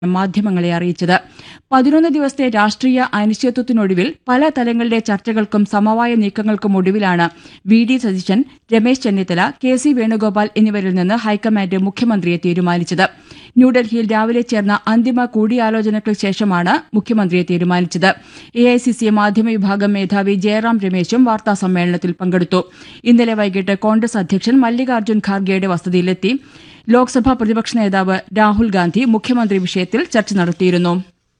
മാധ്യമങ്ങളെ അറിയിച്ചത് പതിനൊന്ന് ദിവസത്തെ രാഷ്ട്രീയ അനിശ്ചിതത്വത്തിനൊടുവിൽ പല തലങ്ങളിലെ ചർച്ചകൾക്കും സമവായ നീക്കങ്ങൾക്കും ഒടുവിലാണ് V D Satheesan Ramesh Chennithala K C Venugopal എന്നിവരിൽ നിന്ന് ഹൈക്കമാൻഡ് മുഖ്യമന്ത്രിയെ തീരുമാനിച്ചത് ന്യൂഡൽഹിയിൽ രാവിലെ ചേർന്ന അന്തിമ കൂടിയാലോചനകൾക്ക് ശേഷമാണ് മുഖ്യമന്ത്രിയെ തീരുമാനിച്ചത് എ ഐ സി സി മാധ്യമ വിഭാഗം മേധാവി ജയറാം രമേശും വാർത്താസമ്മേളനത്തിൽ പങ്കെടുത്തു ഇന്നലെ വൈകിട്ട് കോൺഗ്രസ് അധ്യക്ഷൻ മല്ലികാർജ്ജുൻ ഖാർഗെയുടെ വസതിയിലെത്തി ലോക്സഭാ പ്രതിപക്ഷ നേതാവ് രാഹുൽ ഗാന്ധി മുഖ്യമന്ത്രി വിഷയത്തിൽ ചർച്ച നടത്തിയിരുന്നു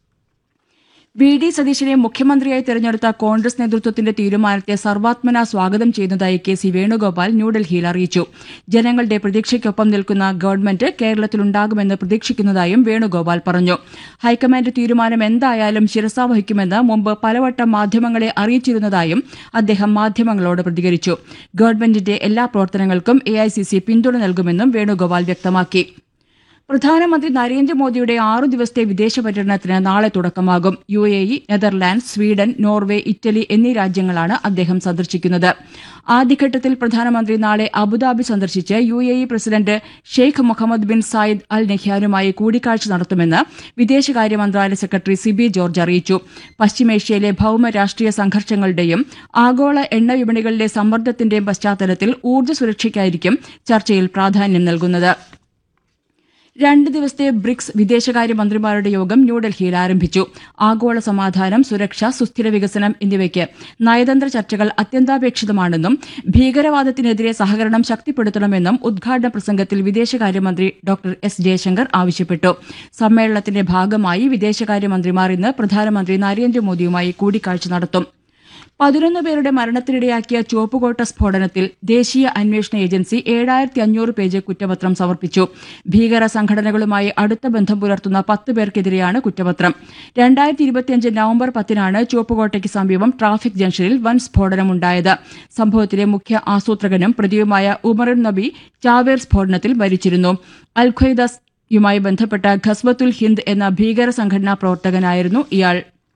വി ഡി സതീശനെ മുഖ്യമന്ത്രിയായി തെരഞ്ഞെടുത്ത കോൺഗ്രസ് നേതൃത്വത്തിന്റെ തീരുമാനത്തെ സർവാത്മന സ്വാഗതം ചെയ്യുന്നതായി കെ സി വേണുഗോപാൽ ന്യൂഡൽഹിയിൽ അറിയിച്ചു ജനങ്ങളുടെ പ്രതീക്ഷയ്ക്കൊപ്പം നിൽക്കുന്ന ഗവൺമെന്റ് കേരളത്തിലുണ്ടാകുമെന്ന് പ്രതീക്ഷിക്കുന്നതായും വേണുഗോപാൽ പറഞ്ഞു ഹൈക്കമാൻഡ് തീരുമാനം എന്തായാലും ശിരസാ വഹിക്കുമെന്ന് മുമ്പ് പലവട്ടം മാധ്യമങ്ങളെ അറിയിച്ചിരുന്നതായും അദ്ദേഹം മാധ്യമങ്ങളോട് പ്രതികരിച്ചു ഗവൺമെന്റിന്റെ എല്ലാ പ്രവർത്തനങ്ങൾക്കും എ പിന്തുണ നൽകുമെന്നും വേണുഗോപാൽ വ്യക്തമാക്കി പ്രധാനമന്ത്രി നരേന്ദ്രമോദിയുടെ ആറു ദിവസത്തെ വിദേശ പര്യടനത്തിന് നാളെ തുടക്കമാകും U A E Netherland Sweden Norway Italy എന്നീ രാജ്യങ്ങളാണ് അദ്ദേഹം സന്ദർശിക്കുന്നത് ആദ്യഘട്ടത്തിൽ പ്രധാനമന്ത്രി നാളെ അബുദാബി സന്ദർശിച്ച് U A E president Sheikh Mohammed bin Zayed Al നെഹ്യാനുമായി കൂടിക്കാഴ്ച നടത്തുമെന്ന് വിദേശകാര്യ മന്ത്രാലയ സെക്രട്ടറി സിബി ജോർജ് അറിയിച്ചു പശ്ചിമേഷ്യയിലെ ഭൌമ രാഷ്ട്രീയ സംഘർഷങ്ങളുടെയും ആഗോള എണ്ണ വിപണികളിലെ സമ്മർദ്ദത്തിന്റെയും പശ്ചാത്തലത്തിൽ ഊർജ്ജ സുരക്ഷയ്ക്കായിരിക്കും ചർച്ചയിൽ പ്രാധാന്യം നൽകുന്നത് രണ്ട് ദിവസത്തെ ബ്രിക്സ് വിദേശകാര്യമന്ത്രിമാരുടെ യോഗം ന്യൂഡൽഹിയിൽ ആരംഭിച്ചു ആഗോള സമാധാനം സുരക്ഷ സുസ്ഥിര വികസനം എന്നിവയ്ക്ക് നയതന്ത്ര ചർച്ചകൾ അത്യന്താപേക്ഷിതമാണെന്നും ഭീകരവാദത്തിനെതിരെ സഹകരണം ശക്തിപ്പെടുത്തണമെന്നും ഉദ്ഘാടന പ്രസംഗത്തിൽ വിദേശകാര്യമന്ത്രി ഡോക്ടർ എസ് ജയശങ്കർ ആവശ്യപ്പെട്ടു സമ്മേളനത്തിന്റെ ഭാഗമായി വിദേശകാര്യമന്ത്രിമാർ ഇന്ന് പ്രധാനമന്ത്രി നരേന്ദ്രമോദിയുമായി കൂടിക്കാഴ്ച നടത്തും പതിനൊന്ന് പേരുടെ മരണത്തിനിടയാക്കിയ ചുവപ്പുകോട്ട സ്ഫോടനത്തിൽ ദേശീയ അന്വേഷണ ഏജൻസി ഏഴായിരത്തി അഞ്ഞൂറ് പേജ് കുറ്റപത്രം സമർപ്പിച്ചു ഭീകര സംഘടനകളുമായി അടുത്ത ബന്ധം പുലർത്തുന്ന പത്ത് പേർക്കെതിരെയാണ് കുറ്റപത്രം രണ്ടായിരത്തി ഇരുപത്തിയഞ്ച് നവംബർ പത്തിനാണ് ചുവപ്പുകോട്ടയ്ക്ക് സമീപം ട്രാഫിക് ജംഗ്ഷനിൽ വൻ സ്ഫോടനമുണ്ടായത് സംഭവത്തിലെ മുഖ്യ ആസൂത്രകനും പ്രതിയുമായ ഉമറുൻ നബി ചാവേർ സ്ഫോടനത്തിൽ മരിച്ചിരുന്നു അൽഖ്വയ്ദ യുമായി ബന്ധപ്പെട്ട ഖസ്വത്തുൽ ഹിന്ദ് എന്ന ഭീകര സംഘടനാ പ്രവർത്തകനായിരുന്നു ഇയാൾ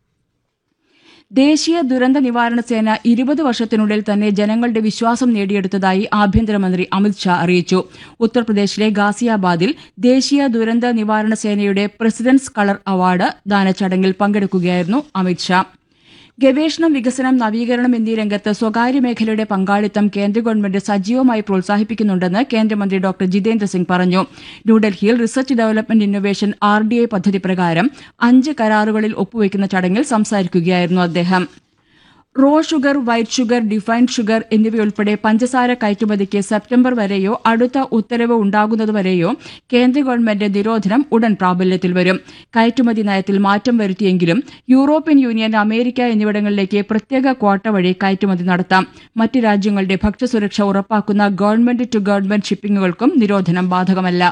ദേശീയ ദുരന്ത നിവാരണ സേന ഇരുപത് വർഷത്തിനുള്ളിൽ തന്നെ ജനങ്ങളുടെ വിശ്വാസം നേടിയെടുത്തതായി ആഭ്യന്തരമന്ത്രി അമിത്ഷാ അറിയിച്ചു ഉത്തർപ്രദേശിലെ ഗാസിയാബാദിൽ ദേശീയ ദുരന്ത നിവാരണ സേനയുടെ പ്രസിഡന്റ്സ് കളർ അവാർഡ് ദാന ചടങ്ങിൽ പങ്കെടുക്കുകയായിരുന്നു അമിത്ഷാ ഗവേഷണം വികസനം നവീകരണം എന്നീ രംഗത്ത് സ്വകാര്യ മേഖലയുടെ പങ്കാളിത്തം കേന്ദ്ര ഗവൺമെന്റ് സജീവമായി പ്രോത്സാഹിപ്പിക്കുന്നുണ്ടെന്ന് കേന്ദ്രമന്ത്രി ഡോക്ടർ ജിതേന്ദ്ര സിംഗ് പറഞ്ഞു ന്യൂഡൽഹിയിൽ research development innovation R D I പദ്ധതി പ്രകാരം അഞ്ച് കരാറുകളിൽ ഒപ്പുവയ്ക്കുന്ന ചടങ്ങിൽ സംസാരിക്കുകയായിരുന്നു അദ്ദേഹം raw sugar white sugar defined sugar എന്നിവയുൾപ്പെടെ പഞ്ചസാര കയറ്റുമതിക്ക് സെപ്റ്റംബർ വരെയോ അടുത്ത ഉത്തരവ് ഉണ്ടാകുന്നതുവരെയോ കേന്ദ്ര ഗവൺമെന്റ് നിരോധനം ഉടൻ പ്രാബല്യത്തിൽ വരും കയറ്റുമതി നയത്തിൽ മാറ്റം വരുത്തിയെങ്കിലും യൂറോപ്യൻ യൂണിയൻ അമേരിക്ക എന്നിവിടങ്ങളിലേക്ക് പ്രത്യേക ക്വാട്ട വഴി കയറ്റുമതി നടത്താം മറ്റ് രാജ്യങ്ങളുടെ ഭക്ഷ്യസുരക്ഷ ഉറപ്പാക്കുന്ന ഗവൺമെന്റ് ടു ഗവൺമെന്റ് ഷിപ്പിംഗുകൾക്കും നിരോധനം ബാധകമല്ല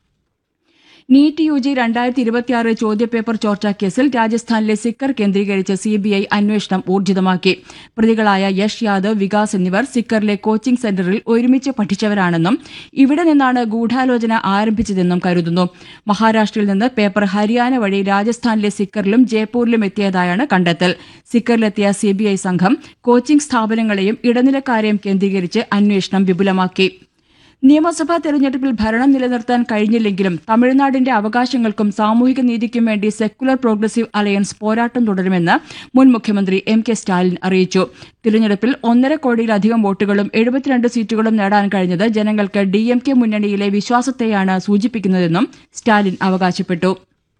നീറ്റ് യു ജി രണ്ടായിരത്തി ഇരുപത്തിയാറ് ചോദ്യപേപ്പർ ചോർച്ചാ കേസിൽ രാജസ്ഥാനിലെ സിക്കർ കേന്ദ്രീകരിച്ച് സിബിഐ അന്വേഷണം ഊർജിതമാക്കി പ്രതികളായ യഷ് യാദവ് വികാസ് എന്നിവർ സിക്കറിലെ കോച്ചിംഗ് സെന്ററിൽ ഒരുമിച്ച് പഠിച്ചവരാണെന്നും ഇവിടെ നിന്നാണ് ഗൂഢാലോചന ആരംഭിച്ചതെന്നും കരുതുന്നു മഹാരാഷ്ട്രയിൽ നിന്ന് പേപ്പർ ഹരിയാന വഴി രാജസ്ഥാനിലെ സിക്കറിലും ജയ്പൂരിലും എത്തിയതായാണ് കണ്ടെത്തൽ സിക്കറിലെത്തിയ സിബിഐ സംഘം കോച്ചിംഗ് സ്ഥാപനങ്ങളെയും ഇടനിലക്കാരെയും കേന്ദ്രീകരിച്ച് അന്വേഷണം വിപുലമാക്കി നിയമസഭാ തെരഞ്ഞെടുപ്പിൽ ഭരണം നിലനിർത്താൻ കഴിഞ്ഞില്ലെങ്കിലും തമിഴ്നാടിന്റെ അവകാശങ്ങൾക്കും സാമൂഹിക നീതിക്കും വേണ്ടി സെക്കുലർ പ്രോഗ്രസീവ് അലയൻസ് പോരാട്ടം തുടരുമെന്ന് മുൻ മുഖ്യമന്ത്രി എം കെ സ്റ്റാലിൻ അറിയിച്ചു തിരഞ്ഞെടുപ്പിൽ ഒന്നര കോടിയിലധികം വോട്ടുകളും എഴുപത്തിരണ്ട് സീറ്റുകളും നേടാൻ കഴിഞ്ഞത് ജനങ്ങൾക്ക് ഡി എം കെ മുന്നണിയിലെ വിശ്വാസത്തെയാണ് സൂചിപ്പിക്കുന്നതെന്നും സ്റ്റാലിൻ അവകാശപ്പെട്ടു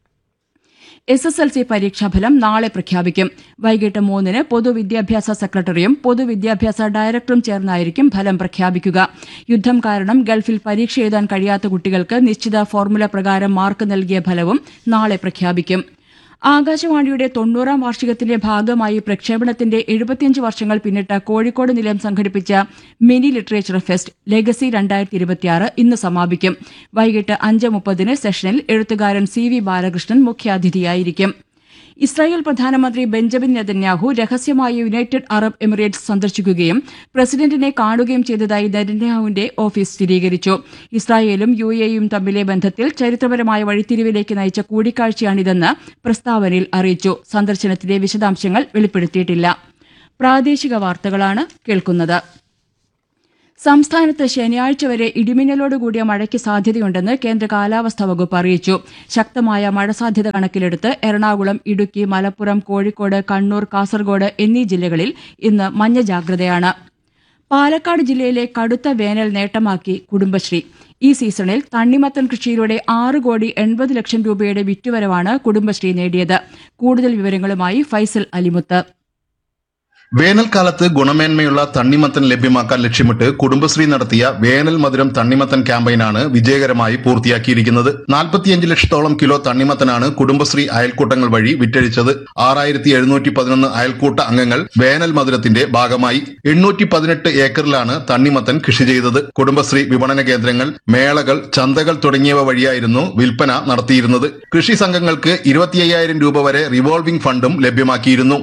എസ് എസ് എൽ സി പരീക്ഷാഫലം നാളെ പ്രഖ്യാപിക്കും വൈകിട്ട് മൂന്നിന് പൊതുവിദ്യാഭ്യാസ സെക്രട്ടറിയും പൊതുവിദ്യാഭ്യാസ ഡയറക്ടറും ചേർന്നായിരിക്കും ഫലം പ്രഖ്യാപിക്കുക യുദ്ധം കാരണം ഗൾഫിൽ പരീക്ഷ എഴുതാൻ കഴിയാത്ത കുട്ടികൾക്ക് നിശ്ചിത ഫോർമുല പ്രകാരം മാർക്ക് നൽകിയ ഫലവും നാളെ പ്രഖ്യാപിക്കും ആകാശവാണിയുടെ തൊണ്ണൂറാം വാർഷികത്തിന്റെ ഭാഗമായി പ്രക്ഷേപണത്തിന്റെ എഴുപത്തിയഞ്ച് വർഷങ്ങൾ പിന്നിട്ട കോഴിക്കോട് നിലയം സംഘടിപ്പിച്ച മിനി ലിറ്ററേച്ചർ ഫെസ്റ്റ് ലെഗസി രണ്ടായിരത്തി ഇരുപത്തിയാറ് ഇന്ന് സമാപിക്കും വൈകിട്ട് അഞ്ച് മുപ്പതിന് സെഷനിൽ എഴുത്തുകാരൻ സി വി ബാലകൃഷ്ണൻ മുഖ്യാതിഥിയായിരിക്കും ഇസ്രായേൽ പ്രധാനമന്ത്രി ബെഞ്ചമിൻ നെതന്യാഹു രഹസ്യമായി യുണൈറ്റഡ് അറബ് എമിറേറ്റ്സ് സന്ദർശിക്കുകയും പ്രസിഡന്റിനെ കാണുകയും ചെയ്തതായി നെതന്യാഹുവിന്റെ ഓഫീസ് സ്ഥിരീകരിച്ചു ഇസ്രായേലും യു എയും തമ്മിലെ ബന്ധത്തിൽ ചരിത്രപരമായ വഴിത്തിരിവിലേക്ക് നയിച്ച കൂടിക്കാഴ്ചയാണിതെന്ന് പ്രസ്താവനയിൽ അറിയിച്ചു സന്ദർശനത്തിന്റെ വിശദാംശങ്ങൾ വെളിപ്പെടുത്തിയിട്ടില്ല പ്രാദേശിക വാർത്തകളാണ് കേൾക്കുന്നത് സംസ്ഥാനത്ത് ശനിയാഴ്ച വരെ ഇടിമിന്നലോടുകൂടിയ മഴയ്ക്ക് സാധ്യതയുണ്ടെന്ന് കേന്ദ്ര കാലാവസ്ഥാ വകുപ്പ് അറിയിച്ചു ശക്തമായ മഴ സാധ്യത കണക്കിലെടുത്ത് എറണാകുളം ഇടുക്കി മലപ്പുറം കോഴിക്കോട് കണ്ണൂർ കാസർഗോഡ് എന്നീ ജില്ലകളിൽ ഇന്ന് മഞ്ഞ ജാഗ്രതയാണ് പാലക്കാട് ജില്ലയിലെ കടുത്ത വേനൽ നേട്ടമാക്കി കുടുംബശ്രീ ഈ സീസണിൽ തണ്ണിമത്തൻ കൃഷിയിലൂടെ ആറ് കോടി എൺപത് ലക്ഷം രൂപയുടെ വിറ്റുവരവാണ് കുടുംബശ്രീ നേടിയത് കൂടുതൽ വിവരങ്ങളുമായി ഫൈസൽ അലിമുത്ത് വേനൽക്കാലത്ത് ഗുണമേന്മയുള്ള തണ്ണിമത്തൻ ലഭ്യമാക്കാൻ ലക്ഷ്യമിട്ട് കുടുംബശ്രീ നടത്തിയ വേനൽ മധുരം തണ്ണിമത്തൻ ക്യാമ്പയിനാണ് വിജയകരമായി പൂർത്തിയാക്കിയിരിക്കുന്നത് നാൽപ്പത്തിയഞ്ച് ലക്ഷത്തോളം കിലോ തണ്ണിമത്തനാണ് കുടുംബശ്രീ അയൽക്കൂട്ടങ്ങൾ വഴി വിറ്റഴിച്ചത് ആറായിരത്തി എഴുന്നൂറ്റി പതിനൊന്ന് അയൽക്കൂട്ട അംഗങ്ങൾ വേനൽ മധുരത്തിന്റെ ഭാഗമായി എണ്ണൂറ്റി പതിനെട്ട് ഏക്കറിലാണ് തണ്ണിമത്തൻ കൃഷി ചെയ്തത് കുടുംബശ്രീ വിപണന കേന്ദ്രങ്ങൾ മേളകൾ ചന്തകൾ തുടങ്ങിയവ വഴിയായിരുന്നു വിൽപ്പന നടത്തിയിരുന്നത് കൃഷി സംഘങ്ങൾക്ക് ഇരുപത്തി അയ്യായിരം രൂപ വരെ റിവോൾവിംഗ് ഫണ്ടും ലഭ്യമാക്കിയിരുന്നു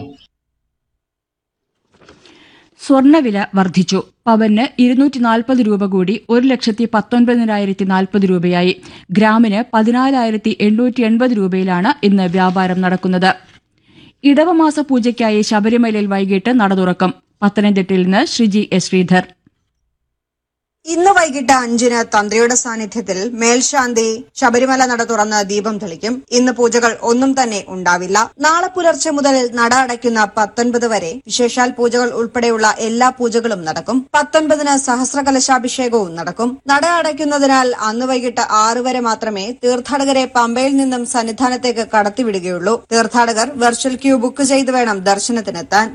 സ്വർണ്ണവില വർദ്ധിച്ചു പവന് ഇരുന്നൂറ്റി നാൽപ്പത് രൂപ കൂടി ഒരു ലക്ഷത്തി പത്തൊൻപതിനായിരത്തി നാൽപ്പത് രൂപയായി ഗ്രാമിന് പതിനാലായിരത്തി എണ്ണൂറ്റി എൺപത് രൂപയിലാണ് ഇന്ന് വ്യാപാരം നടക്കുന്നത് ഇടവമാസ പൂജയ്ക്കായി ശബരിമലയിൽ വൈകിട്ട് നട തുറക്കും പത്തനംതിട്ടയിൽ നിന്ന് ശ്രീജി എസ് ശ്രീധർ ഇന്ന് വൈകിട്ട് അഞ്ചിന് തന്ത്രിയുടെ സാന്നിധ്യത്തിൽ മേൽശാന്തി ശബരിമല നട തുറന്ന് ദീപം തെളിക്കും ഇന്ന് പൂജകൾ ഒന്നും തന്നെ ഉണ്ടാവില്ല നാളെ പുലർച്ചെ മുതൽ നട അടയ്ക്കുന്ന പത്തൊൻപത് വരെ വിശേഷാൽ പൂജകൾ ഉൾപ്പെടെയുള്ള എല്ലാ പൂജകളും നടക്കും പത്തൊൻപതിന് സഹസ്രകലശാഭിഷേകവും നടക്കും നട അടയ്ക്കുന്നതിനാൽ അന്ന് വൈകിട്ട് ആറ് വരെ മാത്രമേ തീർത്ഥാടകരെ പമ്പയിൽ നിന്നും സന്നിധാനത്തേക്ക് കടത്തിവിടുകയുള്ളൂ തീർത്ഥാടകർ വെർച്വൽ ക്യൂ ബുക്ക് ചെയ്ത് വേണം ദർശനത്തിനെത്താൻ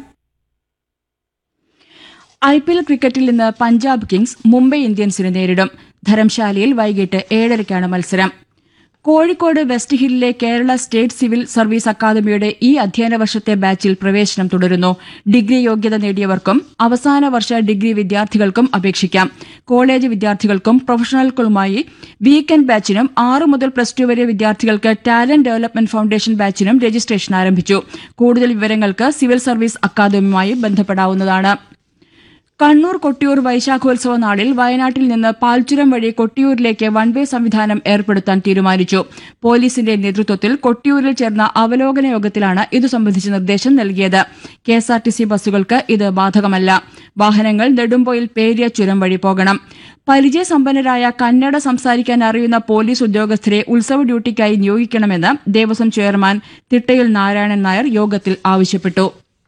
ഐ പി എൽ ക്രിക്കറ്റിൽ ഇന്ന് പഞ്ചാബ് കിങ്സ് മുംബൈ ഇന്ത്യൻസിനെ നേരിടും ധരംശാലയിൽ വൈകിട്ട് ഏഴരയ്ക്കാണ് മത്സരം കോഴിക്കോട് വെസ്റ്റ് ഹില്ലിലെ കേരള സ്റ്റേറ്റ് സിവിൽ സർവീസ് അക്കാദമിയുടെ ഈ അധ്യയന വർഷത്തെ ബാച്ചിൽ പ്രവേശനം തുടരുന്നു ഡിഗ്രി യോഗ്യത നേടിയവർക്കും അവസാന വർഷ ഡിഗ്രി വിദ്യാർത്ഥികൾക്കും അപേക്ഷിക്കാം കോളേജ് വിദ്യാർത്ഥികൾക്കും പ്രൊഫഷണലുകളുമായി വീക്കെൻഡ് ബാച്ചിനും ആറ് മുതൽ പ്ലസ് ടു വരെ വിദ്യാർത്ഥികൾക്ക് ടാലന്റ് ഡെവലപ്മെന്റ് ഫൌണ്ടേഷൻ ബാച്ചിനും രജിസ്ട്രേഷൻ ആരംഭിച്ചു കൂടുതൽ വിവരങ്ങൾക്ക് സിവിൽ സർവീസ് അക്കാദമിയുമായി ബന്ധപ്പെടാവുന്നതാണ് കണ്ണൂർ കൊട്ടിയൂർ വൈശാഖോത്സവ നാളിൽ വയനാട്ടിൽ നിന്ന് പാൽച്ചുരം വഴി കൊട്ടിയൂരിലേക്ക് വൺ വേ സംവിധാനം ഏർപ്പെടുത്താൻ തീരുമാനിച്ചു പോലീസിന്റെ നേതൃത്വത്തിൽ കൊട്ടിയൂരിൽ ചേർന്ന അവലോകന യോഗത്തിലാണ് ഇതു സംബന്ധിച്ച നിർദ്ദേശം നൽകിയത് കെഎസ്ആർടിസി ബസ്സുകൾക്ക് ഇത് ബാധകമല്ല വാഹനങ്ങൾ നെടുമ്പോയിൽ പേരിയ ചുരം വഴി പോകണം പരിചയസമ്പന്നരായ കന്നഡ സംസാരിക്കാൻ അറിയുന്ന പോലീസ് ഉദ്യോഗസ്ഥരെ ഉത്സവ ഡ്യൂട്ടിക്കായി നിയോഗിക്കണമെന്ന് ദേവസ്വം ചെയർമാൻ തിട്ടയിൽ നാരായണൻ നായർ യോഗത്തിൽ ആവശ്യപ്പെട്ടു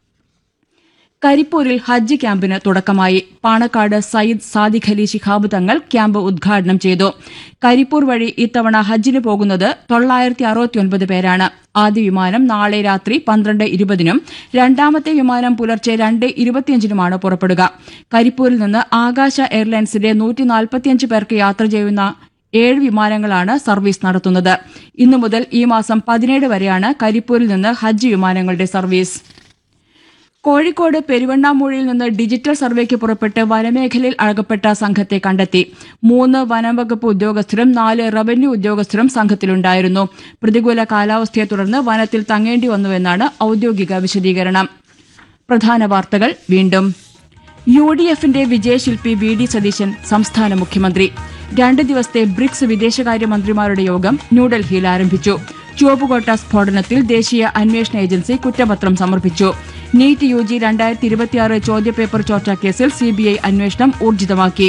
കരിപ്പൂരിൽ ഹജ്ജ് ക്യാമ്പിന് തുടക്കമായി പാണക്കാട് സയ്യിദ് സാദിഖ് അലി ശിഹാബ് തങ്ങൾ ക്യാമ്പ് ഉദ്ഘാടനം ചെയ്തു കരിപ്പൂർ വഴി ഇത്തവണ ഹജ്ജിന് പോകുന്നത് തൊള്ളായിരത്തി അറുപത്തിയൊൻപത് പേരാണ് ആദ്യ വിമാനം നാളെ രാത്രി പന്ത്രണ്ട് ഇരുപതിനും രണ്ടാമത്തെ വിമാനം പുലർച്ചെ രണ്ട് ഇരുപത്തിയഞ്ചിനുമാണ് പുറപ്പെടുക കരിപ്പൂരിൽ നിന്ന് ആകാശ എയർലൈൻസിന്റെ നൂറ്റി നാൽപ്പത്തിയഞ്ച് പേർക്ക് യാത്ര ചെയ്യുന്ന ഏഴ് വിമാനങ്ങളാണ് സർവീസ് നടത്തുന്നത് ഇന്നു മുതൽ ഈ മാസം പതിനേഴ് വരെയാണ് കരിപ്പൂരിൽ നിന്ന് ഹജ്ജ് വിമാനങ്ങളുടെ സർവീസ് കോഴിക്കോട് പെരുവണ്ണാമൂഴിയിൽ നിന്ന് ഡിജിറ്റൽ സർവേക്ക് പുറപ്പെട്ട് വനമേഖലയിൽ അകപ്പെട്ട സംഘത്തെ കണ്ടെത്തി മൂന്ന് വനംവകുപ്പ് ഉദ്യോഗസ്ഥരും നാല് റവന്യൂ ഉദ്യോഗസ്ഥരും സംഘത്തിലുണ്ടായിരുന്നു പ്രതികൂല കാലാവസ്ഥയെ തുടർന്ന് വനത്തിൽ തങ്ങേണ്ടി വന്നുവെന്നാണ് ഔദ്യോഗിക വിശദീകരണം പ്രധാന വാർത്തകൾ വീണ്ടും യു ഡി എഫിന്റെ വിജയശില്പി വി ഡി സതീശൻ സംസ്ഥാന മുഖ്യമന്ത്രി രണ്ട് ദിവസത്തെ ബ്രിക്സ് വിദേശകാര്യമന്ത്രിമാരുടെ യോഗം ന്യൂഡൽഹിയിൽ ആരംഭിച്ചു ചുവപ്പുകോട്ട സ്ഫോടനത്തിൽ ദേശീയ അന്വേഷണ ഏജൻസി കുറ്റപത്രം സമർപ്പിച്ചു നീറ്റ് യു ജി രണ്ടായിരത്തി ഇരുപത്തിയാറ് ചോദ്യപേപ്പർ ചോർച്ചാ കേസിൽ സിബിഐ അന്വേഷണം ഊർജിതമാക്കി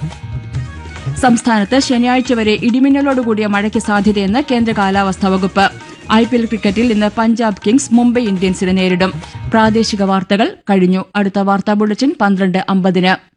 സംസ്ഥാനത്ത് ശനിയാഴ്ച വരെ ഇടിമിന്നലോടുകൂടിയ മഴയ്ക്ക് സാധ്യതയെന്ന് കേന്ദ്ര കാലാവസ്ഥാ വകുപ്പ് ഐ പി എൽ ക്രിക്കറ്റിൽ ഇന്ന് പഞ്ചാബ് കിങ്സ് മുംബൈ ഇന്ത്യൻസിനെ നേരിടും പ്രാദേശിക വാർത്തകൾ കഴിഞ്ഞു അടുത്ത വാർത്താ ബുള്ളറ്റിൻ പന്ത്രണ്ട് അമ്പതിന്